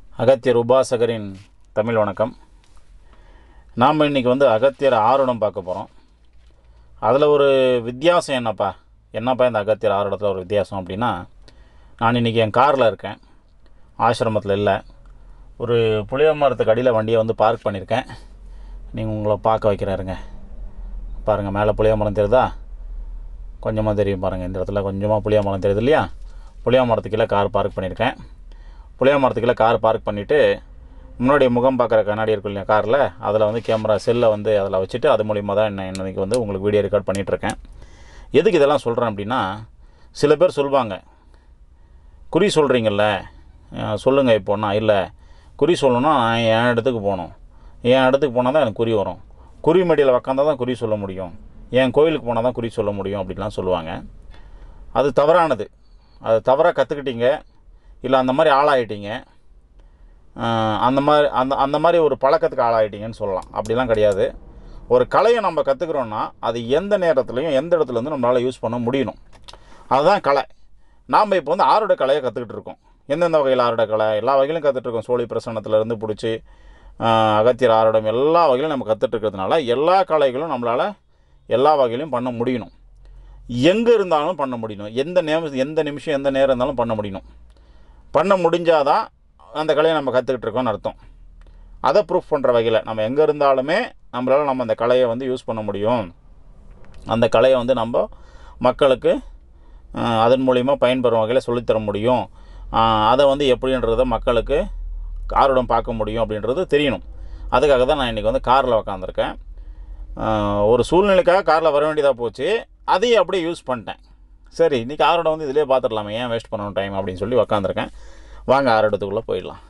அகத்தியர் உபாசகரின் தமிழ் வணக்கம் நாம் இன்றைக்கி வந்து அகத்தியர் ஆருடம் பார்க்க போகிறோம் அதில் ஒரு வித்தியாசம் என்னப்பா என்னப்பா இந்த அகத்தியர் ஆருடத்தில் ஒரு வித்தியாசம் அப்படின்னா நான் இன்றைக்கி என் காரில் இருக்கேன் ஆசிரமத்தில் இல்லை ஒரு புளிய மரத்துக்கு அடியில் வண்டியை வந்து பார்க் பண்ணியிருக்கேன் நீங்கள் உங்களை பார்க்க வைக்கிறாருங்க பாருங்கள் மேலே புளிய மரம் தெரியுதா கொஞ்சமாக தெரியும் பாருங்கள் இந்த இடத்துல கொஞ்சமாக புளிய மரம் தெரியுது இல்லையா புளிய மரத்துக்கு கீழே கார் பார்க் பண்ணியிருக்கேன் புளிய மரத்துக்கு கீழே கார் பார்க் பண்ணிவிட்டு முன்னாடி முகம் பார்க்குற கண்ணாடி இருக்கும் இல்லையா காரில் அதில் வந்து கேமரா செல்லை வந்து அதில் வச்சுட்டு அது மூலிமா தான் என்ன இன்னைக்கு வந்து உங்களுக்கு வீடியோ ரெக்கார்ட் பண்ணிகிட்ருக்கேன் எதுக்கு இதெல்லாம் சொல்கிறேன் அப்படின்னா சில பேர் சொல்லுவாங்க குறி சொல்கிறீங்கல்ல சொல்லுங்கள் இப்போன்னா இல்லை குறி சொல்லணும்னா நான் என் இடத்துக்கு போகணும் என் இடத்துக்கு போனால் தான் எனக்கு குறி வரும் குறி மடியில் உக்காந்தா தான் குறி சொல்ல முடியும் என் கோயிலுக்கு போனால் தான் குறி சொல்ல முடியும் அப்படின்லாம் சொல்லுவாங்க அது தவறானது அது தவறாக கற்றுக்கிட்டீங்க இல்லை அந்த மாதிரி ஆளாயிட்டீங்க ஆஹ் அந்த மாதிரி அந்த அந்த மாதிரி ஒரு பழக்கத்துக்கு ஆளாயிட்டீங்கன்னு சொல்லலாம் அப்படிலாம் கிடையாது ஒரு கலையை நம்ம கற்றுக்குறோன்னா அது எந்த நேரத்துலையும் எந்த இடத்துலேருந்து நம்மளால் யூஸ் பண்ண முடியணும் அதுதான் கலை நாம் இப்போ வந்து ஆரோட கலையை கற்றுக்கிட்டு இருக்கோம் எந்தெந்த வகையில் ஆரோட கலை எல்லா வகையிலும் கற்றுட்டு இருக்கோம் சோழி பிரசன்னத்துலேருந்து பிடிச்சி ஆஹ் அகத்தியர் ஆரோடம் எல்லா வகையிலும் நம்ம கற்றுட்டு இருக்கிறதுனால எல்லா கலைகளும் நம்மளால் எல்லா வகையிலும் பண்ண முடியணும் எங்கே இருந்தாலும் பண்ண முடியணும் எந்த நேரம் எந்த நிமிஷம் எந்த நேரம் இருந்தாலும் பண்ண முடியணும் பண்ண முடிஞ்சாதான் அந்த கலையை நம்ம கற்றுக்கிட்டு இருக்கோம்னு அர்த்தம் அதை ப்ரூஃப் பண்ணுற வகையில் நம்ம எங்கே இருந்தாலுமே நம்மளால் நம்ம அந்த கலையை வந்து யூஸ் பண்ண முடியும் அந்த கலையை வந்து நம்ம மக்களுக்கு ஆஹ், அதன் மூலிமா பயன்பெறும் வகையில் சொல்லித்தர முடியும் ஆஹ், அதை வந்து எப்படின்றத மக்களுக்கு காருடன் பார்க்க முடியும் அப்படின்றது தெரியணும் அதுக்காக தான் நான் இன்றைக்கி வந்து காரில் உக்காந்துருக்கேன் ஆஹ், ஒரு சூழ்நிலைக்காக காரில் வர வேண்டியதாக போச்சு அதையும் அப்படியே யூஸ் பண்ணிட்டேன் சரி இன்றைக்கி ஆரோட வந்து இதிலே பார்த்துடலாமே ஏன் வேஸ்ட் பண்ணணும் டைம் அப்படின்னு சொல்லி உக்காந்துருக்கேன் வாங்க ஆரோடத்துக்குள்ளே போயிடலாம்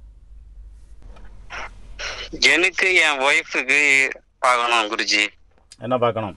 எனக்கு என் ஒய்ஃபுக்கு பார்க்கணும் குருஜி என்ன பார்க்கணும்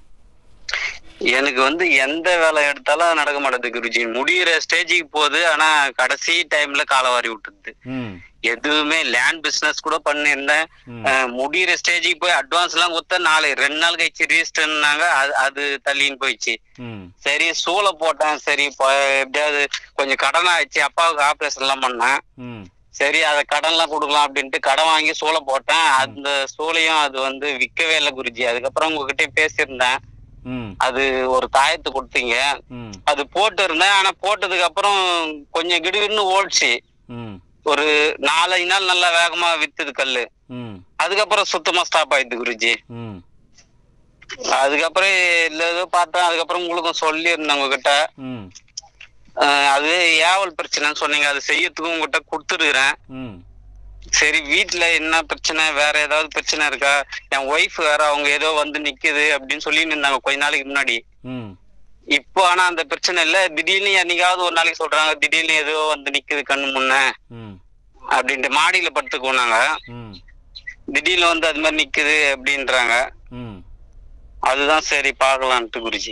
எனக்கு வந்து எந்த வேலை எடுத்தாலும் நடக்க மாட்டேது குருஜி முடியிற ஸ்டேஜுக்கு போகுது ஆனா கடைசி டைம்ல காலை வாரி விட்டுருது ம் எதுவுமே லேண்ட் பிசினஸ் கூட பண்ணியிருந்தேன் ம். அஹ், முடியிற ஸ்டேஜுக்கு போய் அட்வான்ஸ் எல்லாம் கொடுத்த நாளை ரெண்டு நாள் கழிச்சு ரிஜிஸ்டர்னாங்க அது அது தள்ளின்னு போயிடுச்சு ம் சரி சூளை போட்டேன் சரி இப்போ எப்படியாவது கொஞ்சம் கடன் ஆயிடுச்சு அப்பாவுக்கு ஆபரேஷன் எல்லாம் பண்ணேன் ம் சரி அதை கடன்லாம் கொடுக்கலாம் அப்படின்ட்டு கடன் வாங்கி சூளை போட்டேன் அந்த சூளையும் அது வந்து விற்கவே இல்லை குருஜி அதுக்கப்புறம் உங்ககிட்ட பேசியிருந்தேன் ம் அது ஒரு தாயத்து கொடுத்தீங்க ம் அது போட்டு இருந்தேன் ஆனா போட்டதுக்கு அப்புறம் கொஞ்சம் கிடுகிடுன்னு ஓடிச்சு ம் ஒரு நாலஞ்சு நாள் நல்லா வேகமா வித்துது கல்லு ம் அதுக்கப்புறம் சுத்தமா ஸ்டாப் ஆயிடுது குருஜி ம் அதுக்கப்புறம் இல்ல ஏதோ பார்த்தேன் அதுக்கப்புறம் உங்களுக்கும் சொல்லியிருந்தேன் உங்ககிட்ட ம் அஹ் அது ஏவல் பிரச்சனைன்னு சொன்னீங்க அது செய்யறதுக்கும் உங்ககிட்ட கொடுத்துருக்குறேன் ம் சரி வீட்ல என்ன பிரச்சனை வேற ஏதாவது பிரச்சனை இருக்கா என் ஒய்ஃப் வேற அவங்க ஏதோ வந்து நிக்குது அப்படின்னு சொல்லிட்டு இருந்தாங்க கொஞ்ச நாளைக்கு முன்னாடி ம் இப்போ ஆனா அந்த பிரச்சனை இல்ல திடீர்னு என்னைக்காவது ஒரு நாளைக்கு சொல்றாங்க திடீர்னு ஏதோ வந்து நிக்குது கண்ணு முன்ன ம் அப்படின்ட்டு மாடியில படுத்துக்குவோம் நாங்க ம் திடீர்னு வந்து அது மாதிரி நிக்குது அப்படின்றாங்க ம் அதுதான் சரி பார்க்கலான்ட்டு குருஜி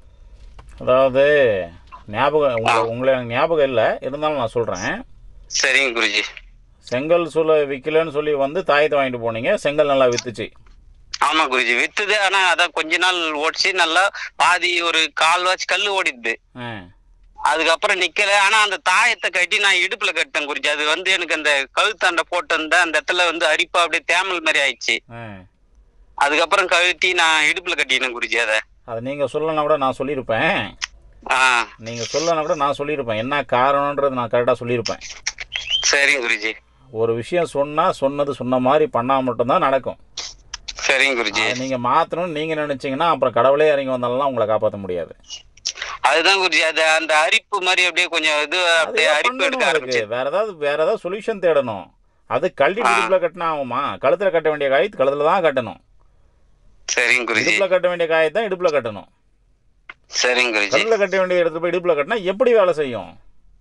அதாவது ஞாபகம் உங்களை உங்களை எனக்கு ஞாபகம் இல்லை இருந்தாலும் நான் சொல்கிறேன் சரிங்க குருஜி செங்கல் சூளை விற்கலன்னு சொல்லி வந்து தாயத்தை வாங்கிட்டு போனீங்க செங்கல் நல்லா வித்துச்சு ஆமா குருஜி வித்துது ஆனா அதான் கொஞ்ச நாள் ஓடிச்சு நல்லா பாதி ஒரு கால் வாச்சு கல்லு ஓடிடுது ஆ அதுக்கப்புறம் நிக்கல ஆனா அந்த தாயத்தை கட்டி நான் இடுப்புல கட்டேன் குருஜி அது வந்து எனக்கு அந்த கழுத்தாண்ட போட்டிருந்தேன் அந்த இடத்துல வந்து அரிப்பா அப்படியே தேமல் மாதிரி ஆயிடுச்சு ஆ அதுக்கப்புறம் கழட்டி நான் இடுப்புல கட்டினேன் குருஜி அத அதை நீங்கள் சொல்லலைன்னா கூட நான் சொல்லியிருப்பேன் ஆஹ் நீங்கள் சொல்லலைன்னா கூட நான் சொல்லியிருப்பேன் என்ன காரணன்றது நான் கரெக்டாக சொல்லியிருப்பேன் சரிங்க குருஜி ஒரு விஷயம் சொன்னால் சொன்னது சொன்ன மாதிரி பண்ணால் மட்டும்தான் நடக்கும் சரிங்க குருஜி அதை நீங்கள் மாற்றணும்னு நீங்கள் நினச்சிங்கன்னா அப்புறம் கடவுளே இறங்கி வந்தாலும் உங்களை காப்பாற்ற முடியாது அதுதான் குருஜி அது அந்த அரிப்பு மாதிரி அப்படியே கொஞ்சம் இது அது அப்படியே ஏன் அரிப்பு பண்ணணும் எடுக்க அதுக்கு? ஆரம்பிச்சு வேற ஏதாவது வேற ஏதாவது சொல்யூஷன் தேடணும் அது கழட்டி இடுப்புல கட்டினா ஆகுமா கழுத்துல கட்ட வேண்டிய காயத்து கழுத்துல தான் கட்டணும் சரிங்க குருஜி இடுப்புல கட்ட வேண்டிய காயத்தை தான் இடுப்புல கட்டணும் சரிங்க குருஜி கழுத்துல கட்ட வேண்டிய இடத்துல போய் இடுப்புல கட்டினா எப்படி வேலை செய்யும்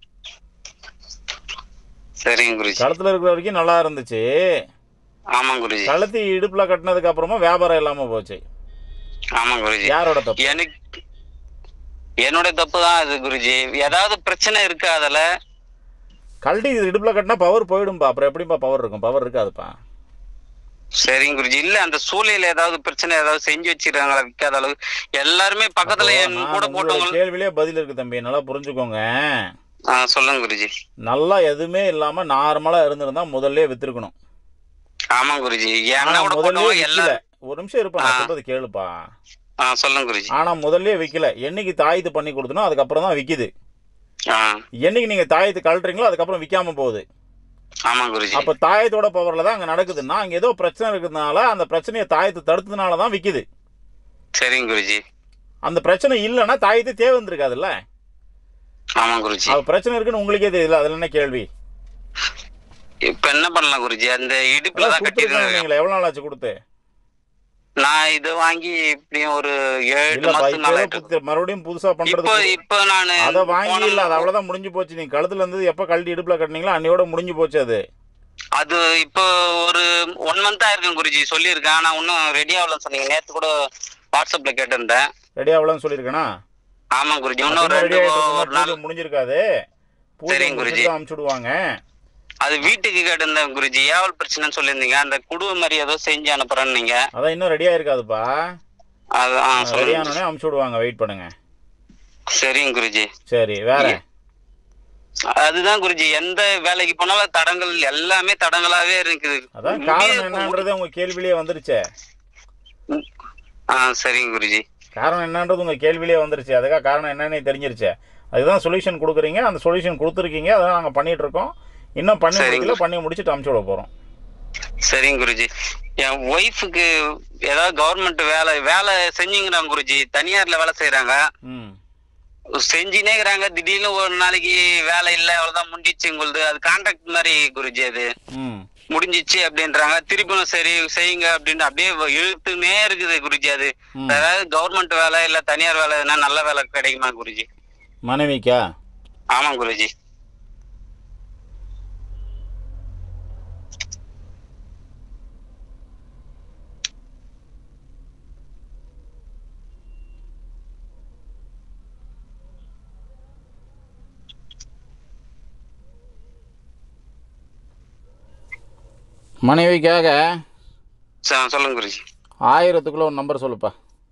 சரிங்க குருஜி கழுத்துல இருக்கிற வரைக்கும் நல்லா இருந்துச்சு ஆமாங்க குருஜி கழுத்து இடுப்புல கட்டினதுக்கு அப்புறமா வியாபாரம் இல்லாம போச்சு ஆமாங்க குருஜி யாரோட தப்பு எனக்கு என்னோட தப்பு தான் அது குருஜி ஏதாவது பிரச்சனை இருக்கு அதுல கழட்டி இது இடுப்புல கட்டினா பவர் போயிடும்பா அப்புறம் எப்படிப்பா பவர் இருக்கும் பவர் இருக்காதுப்பா சரிங்க குருஜி இல்ல அந்த சூழ்நிலையில ஏதாவது பிரச்சனை ஏதாவது செஞ்சு வச்சிருக்காங்களா விற்காத அளவுக்கு எல்லாருமே பக்கத்துல அப்போ என் நான் கூட உங்களோட போட்டவங்க கேள்வியிலே பதில் இருக்கு தம்பி நல்லா புரிஞ்சுக்கோங்க ஆ சொல்லுங்க குருஜி நல்லா எதுவுமே இல்லாமல் நார்மலாக இருந்திருந்தா முதல்ல விற்றுருக்கணும் ஆமா குருஜி ஆனா என்ன கூட முதல்ல பண்ணுவோம் விக்கல எல்லாம் ஒரு நிமிஷம் இருப்பா நான் ஆ. சொல்றது கேளுப்பா ஆ சொல்லுங்க குருஜி ஆனா முதல்ல விக்கல என்னைக்கு தாயத்து பண்ணி கொடுத்தனோ அதுக்கப்புறம் தான் விக்குது ஆ என்னைக்கு நீங்க தாயத்து கழட்டுறீங்களோ அதுக்கப்புறம் விக்காம போகுது ஆமா குருஜி அப்ப தாயத்தோட பவர்ல தான் அங்க நடக்குதுன்னா அங்க ஏதோ பிரச்சனை இருக்கிறதுனால அந்த பிரச்சனையை தாயத்தை தடுத்ததுனால தான் விக்குது சரிங்க குருஜி அந்த பிரச்சனை இல்லைன்னா தாயத்து தேவை இருந்திருக்காதுல்ல ஆமா குருஜி அது பிரச்சனை இருக்குன்னு உங்களுக்கே தெரியல அதுல என்ன கேள்வி இப்ப என்ன பண்ணலாம் குருஜி அந்த இடுப்புல அதான் தான் கொடுத்துருக்காங்க கட்டிருக்கேன் நீங்களே எவ்வளவு நாள் ஆச்சு கொடுத்து நான் இது வாங்கி இப்படியும் ஒரு ஏழு எட்டு இல்லப்பா மாசத்துக்கு இப்போ மேல ஏதோ ஆயிட்டு புத்து- மறுபடியும் புதுசா இப்போ பண்றது இப்போ நான் அதை வாங்கி இல்ல அது அவ்வளவுதான் முடிஞ்சு போச்சு நீங்க கழுத்துல இருந்தது எப்ப கழட்டி இடுப்புல கட்டினீங்களோ அன்னையோட முடிஞ்சு போச்சு அது அது இப்போ ஒரு ஒன் மந்த் ஆயிருக்கும் குருஜி சொல்லியிருக்கேன் ஆனா இன்னும் ரெடி ஆகலன்னு சொன்னீங்க நேத்து கூட வாட்ஸ்அப்ல கேட்டிருந்தேன் ரெடி ஆகலன்னு சொல்லியிருக்கேனா ஆமா குருஜி இன்னும் ஒரு ரெடி ரெண்டு ஆயிட்டு ஒரு நாள் பூஜை முடிஞ்சிருக்காது பூஜை சரிங்க குருஜி. முடிச்சுட்டு அனுப்பிச்சுடுவாங்க அது வீட்டுக்கு கேட்டிருந்தேன் குருஜி ஏவல் பிரச்சனைன்னு சொல்லியிருந்தீங்க அந்த குடுவை மாதிரி ஏதோ செஞ்சு அனுப்புறேன்னு நீங்க அதான் இன்னும் ரெடியா இருக்காதுப்பா அது ஆ ரெடி சொல்லுங்க ஆனோடனே அனுப்பிச்சு விடுவாங்க வெயிட் பண்ணுங்க சரிங்க குருஜி சரி வேற அதுதான் குருஜி எந்த வேலைக்கு போனாலும் தடங்கள் எல்லாமே தடங்களாவே இருக்குது அதான் முடிய- காரணம் என்னன்றது உங்க கேள்வியிலேயே வந்துருச்சே ஆ சரிங்க குருஜி காரணம் என்னன்றது உங்க கேள்வியிலேயே வந்துருச்சு அதுக்காக காரணம் என்னன்னு தெரிஞ்சிருச்சு அதுதான் சொல்யூஷன் கொடுக்குறீங்க அந்த சொல்யூஷன் கொடுத்துருக்கீங்க அதான் நாங்க பண்ணிட்டு இருக்கோம் இன்னும் பண்ணி சரிங்க. முடிக்கல பண்ணி முடிச்சுட்டு அனுப்பிச்சு விட போறோம் சரிங்க குருஜி என் ஒய்ஃபுக்கு ஏதாவது கவர்மெண்ட் வேலை வேலை செஞ்சுங்கிறாங்க குருஜி தனியார்ல வேலை செய்யறாங்க ம் செஞ்சுனே இருக்கிறாங்க திடீர்னு ஒரு நாளைக்கு வேலை இல்லை அவ்வளவுதான் முடிஞ்சிச்சு உங்களுது அது கான்ட்ராக்ட் மாதிரி குருஜி அது ம் முடிஞ்சிச்சு அப்படின்றாங்க திருப்பியும் சரி செய்யுங்க அப்படின்னு அப்படியே இழுத்துனே இருக்குது குருஜி அது ம். அதாவது கவர்மெண்ட் வேலை இல்ல தனியார் வேலை எதுனா நல்ல வேலை கிடைக்குமா குருஜி மனைவிக்கா ஆமா குருஜி மனைவிக்காக ச- சொல்லுங்க குருஜி ஆயிரத்துக்குள்ள ஒரு நம்பர் சொல்லுப்பா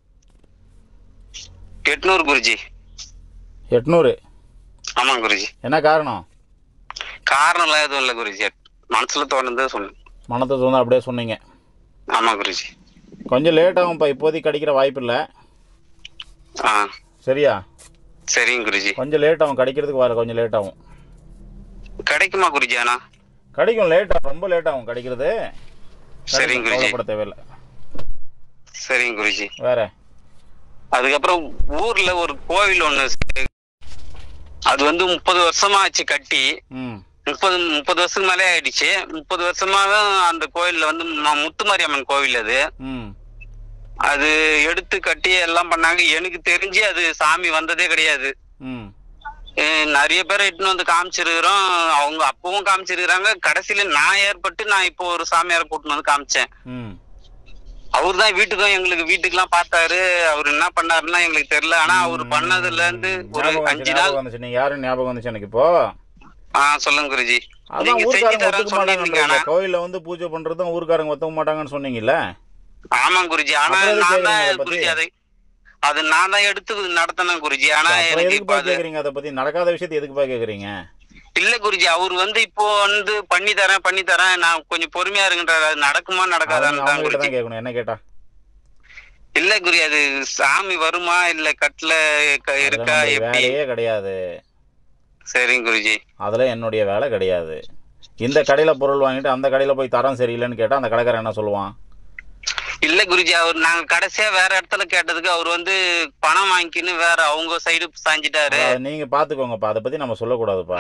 எட்நூறு குருஜி எட்நூறு ஆமா குருஜி என்ன காரணம் காரணம்லாம் எதுவும் இல்லை குருஜி மனசுல தோணுது சொன்னேன் மனத்தை தோணும் அப்படியே சொன்னீங்க ஆமா குருஜி கொஞ்சம் லேட் ஆகும்ப்பா இப்போதைக்கு கிடைக்கிற வாய்ப்பு இல்லை ஆ சரியா சரிங்க குருஜி கொஞ்சம் லேட் ஆகும் கிடைக்கிறதுக்கு வர கொஞ்சம் லேட் ஆகும் கிடைக்குமா குருஜி ஆனா கிடைக்கும் லேட் ஆகும் ரொம்ப லேட் ஆகும் கிடைக்கிறது சரிங்க கிடைக்கும், குருஜி கவலைப்பட தேவையில்லை சரிங்க குருஜி வேற அதுக்கப்புறம் ஊர்ல ஒரு கோவில் ஒண்ணு இருக்கு. அது வந்து முப்பது வருஷமா ஆச்சு கட்டி ம் முப்பது முப்பது வருஷத்துக்கு மேலே ஆயிடுச்சு முப்பது வருஷமாவே அந்த கோயில்ல வந்து ம- முத்துமாரியம்மன் கோவில் அது ம் அது எடுத்து கட்டி எல்லாம் பண்ணாங்க எனக்கு தெரிஞ்சு அது சாமி வந்ததே கிடையாது ம் அஹ் நிறைய பேரை இட்டுன்னு வந்து காமிச்சிருக்கிறோம் அவங்க அப்பவும் காமிச்சிருக்கிறாங்க கடைசியில நான் ஏற்பட்டு நான் இப்போ ஒரு சாமியாரை கூட்டின்னு வந்து காமிச்சேன் ம் அவர் தான் வீட்டுக்கும் எங்களுக்கு வீட்டுக்கெல்லாம் பார்த்தாரு அவர் என்ன பண்ணாருன்னா எங்களுக்கு தெரியல ஆனா அவர் பண்ணதுல இருந்து ஒரு ஞாபகம் அஞ்சு வந்துச்சு, நாள் ஞாபகம் வந்துச்சு நீங்க யாரும் ஞாபகம் வந்துச்சு எனக்கு இப்போ ஆ சொல்லுங்க குருஜி அதான் நீங்க செஞ்சு ஊர்க்காரங்க தரேன்னு ஒத்துக்க சொல்லியிருந்தீங்க மாட்டாங்கன்றீங்க ஆனா கோயில்ல வந்து பூஜை பண்றதும் ஊர்க்காரங்க ஒத்துக்க மாட்டாங்கன்னு சொன்னீங்கல்ல ஆமா குருஜி ஆனா அப்புறம் எதுக்கு நான் தான் கேக்குறீங்க அதை பத்தி? குருஜி அதை அது நான் தான் எடுத்து நடத்தினேன் குருஜி ஆனா அப்புறம் எனக்கு எதுக்குப்பா இப்ப அது கேக்குறீங்க அதை பத்தி நடக்காத விஷயத்தை எதுக்குப்பா கேக்குறீங்க இல்ல குருஜி அவர் வந்து இப்போ வந்து பண்ணி தரேன் பண்ணி தரேன் நான் கொஞ்சம் பொறுமையா இருங்கன்றாரு அது நடக்குமா அவங்க நடக்காதான்னு தான் அவங்க கிட்ட குருஜி தான் கேட்கணும் என்ன கேட்டா இல்ல குருஜி அது சாமி வருமா இல்ல கட்டுல க- அதுல இருக்கா நம்மளுடைய எப்படி வேலையே கிடையாது சரிங்க குருஜி அதுல என்னுடைய வேலை கிடையாது இந்த கடையில பொருள் வாங்கிட்டு அந்த கடையில போய் தரம் சரியில்லைன்னு கேட்டா அந்த கடைக்காரன் என்ன சொல்லுவான் இல்ல குருஜி அவர் நாங்க கடைசியா வேற இடத்துல கேட்டதுக்கு அவர் வந்து பணம் வாங்கிக்கின்னு வேற அவங்க சைடு சாஞ்சிட்டாரு அதை நீங்க பாத்துக்கோங்கப்பா அதை பத்தி நம்ம சொல்லக்கூடாதுப்பா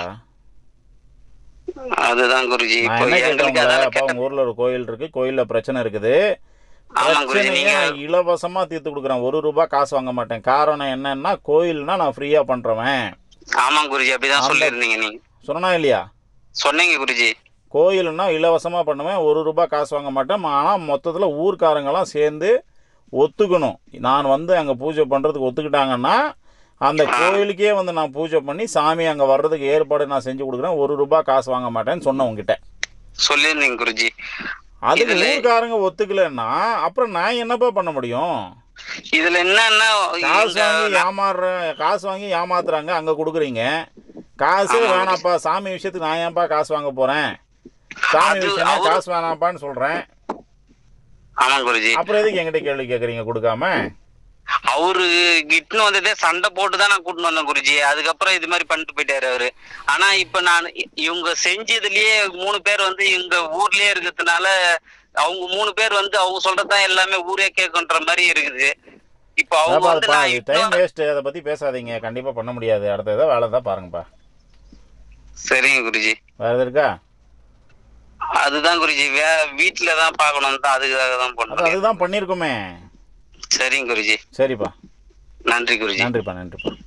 அதுதான் குருஜி நான் இப்போ என்ன கேட்கறேன் எங்களுக்கு உங்களை, அதால அப்பா கேட்ட உங்க ஊர்ல ஒரு கோயில் இருக்கு கோயில்ல பிரச்சனை இருக்குது ஆமா குருஜி பிரச்சனையை நீங்க நான் இலவசமா தீர்த்து கொடுக்குறேன் ஒரு ரூபாய் காசு வாங்க மாட்டேன் காரணம் என்னன்னா கோயில்னா நான் ஃப்ரீயா பண்றவன் ஆமா குருஜி அப்படிதான் அந்த- சொல்லியிருந்தீங்க நீங்க சொன்னா இல்லையா சொன்னீங்க குருஜி கோயில்னா இலவசமா பண்ணுவேன் ஒரு ரூபாய் காசு வாங்க மாட்டேன் ஆனால் மொத்தத்தில் ஊர்க்காரங்கெல்லாம் சேர்ந்து ஒத்துக்கணும் நான் வந்து அங்கே பூஜை பண்ணுறதுக்கு ஒத்துக்கிட்டாங்கன்னா அந்த கோயிலுக்கே வந்து நான் பூஜை பண்ணி சாமி அங்கே வர்றதுக்கு ஏற்பாடு நான் செஞ்சு கொடுக்குறேன் ஒரு ரூபாய் காசு வாங்க மாட்டேன்னு சொன்னேன் உங்ககிட்ட சொல்லியிருந்தீங்க குருஜி அதுக்கு இதுல- ஊர்க்காரங்க ஒத்துக்கலைன்னா அப்புறம் நான் என்னப்பா பண்ண முடியும் இதுல என்னன்னா காசு இந்த- வாங்கி ஏமாறுற காசு வாங்கி ஏமாத்துறாங்க அங்கே கொடுக்குறீங்க காசே ஆமா. வேணாம்ப்பா சாமி விஷயத்துக்கு நான் ஏன்ப்பா காசு வாங்க போகிறேன் சாமி அது விஷயமே அவரு- காசு வேணாம்ப்பான்னு சொல்கிறேன் ஆமாங்க குருஜி அப்புறம் எதுக்கு என்கிட்ட கேள்வி கேட்குறீங்க கொடுக்காம அவரு கிட்னு வந்ததே சண்டை போட்டு தான் நான் கூட்டின்னு வந்தேன் குருஜி அதுக்கப்புறம் இது மாதிரி பண்ணிட்டு போயிட்டாரு அவரு ஆனா இப்ப நான் இ- இவங்க செஞ்சதுலயே மூணு பேர் வந்து இவங்க ஊர்லயே இருக்கிறதுனால அவங்க மூணு பேர் வந்து அவங்க சொல்றதுதான் எல்லாமே ஊரே கேட்குன்ற மாதிரி இருக்குது இப்ப அவங்க வந்து நான் டைம் இப்போ- வேஸ்ட் அதை பற்றி பேசாதீங்க கண்டிப்பாக பண்ண முடியாது அடுத்த ஏதோ வேலை தான் பாருங்கப்பா சரிங்க குருஜி வேறு எது இருக்கா அதுதான் குருஜி வே வீட்டுல தான் பார்க்கணும் தான் அதுக்காக தான் அது பண்ணேன் அதுதான் பண்ணியிருக்கோமே சரிங்க குருஜி சரிப்பா நன்றி குருஜி நன்றிப்பா நன்றிப்பா